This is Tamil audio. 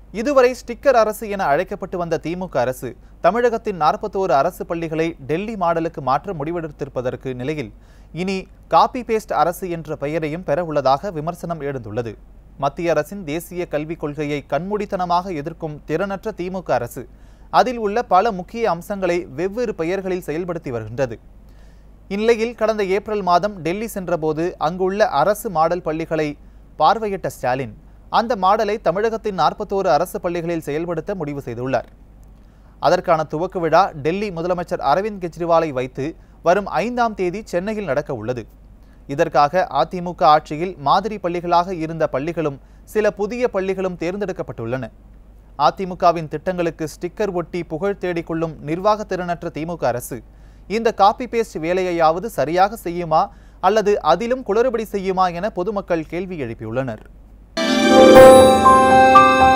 இதுவரை ஸ்டிக்கர் அரசு என அழைக்கப்பட்டு வந்த திமுக அரசு தமிழகத்தின் நாற்பத்தோரு அரசு பள்ளிகளை டெல்லி மாடலுக்கு மாற்ற முடிவெடுத்திருப்பதற்கு நிலையில் இனி காப்பி பேஸ்ட் அரசு என்ற பெயரையும் பெற உள்ளதாக விமர்சனம் எழுந்துள்ளது மத்திய அரசின் தேசிய கல்விக் கொள்கையை கண்மூடித்தனமாக எதிர்க்கும் திறனற்ற திமுக அரசு அதில் உள்ள பல முக்கிய அம்சங்களை வெவ்வேறு பெயர்களில் செயல்படுத்தி வருகின்றது இந்நிலையில் கடந்த ஏப்ரல் மாதம் டெல்லி சென்றபோது அங்குள்ள அரசு மாடல் பள்ளிகளை பார்வையிட்ட ஸ்டாலின் அந்த மாடலை தமிழகத்தின் நாற்பத்தோரு அரசு பள்ளிகளில் செயல்படுத்த முடிவு செய்துள்ளார் அதற்கான துவக்க விழா டெல்லி முதலமைச்சர் அரவிந்த் கெஜ்ரிவாலை வைத்து வரும் ஐந்தாம் தேதி சென்னையில் நடக்க உள்ளது இதற்காக அதிமுக ஆட்சியில் மாதிரி பள்ளிகளாக இருந்த பள்ளிகளும் சில புதிய பள்ளிகளும் தேர்ந்தெடுக்கப்பட்டுள்ளன அதிமுகவின் திட்டங்களுக்கு ஸ்டிக்கர் ஒட்டி புகழ் தேடிக்கொள்ளும் நிர்வாக திறனற்ற திமுக அரசு இந்த காப்பி பேஸ்ட் வேலையையாவது சரியாக செய்யுமா அல்லது அதிலும் குளறுபடி செய்யுமா என பொதுமக்கள் கேள்வி எழுப்பியுள்ளனர்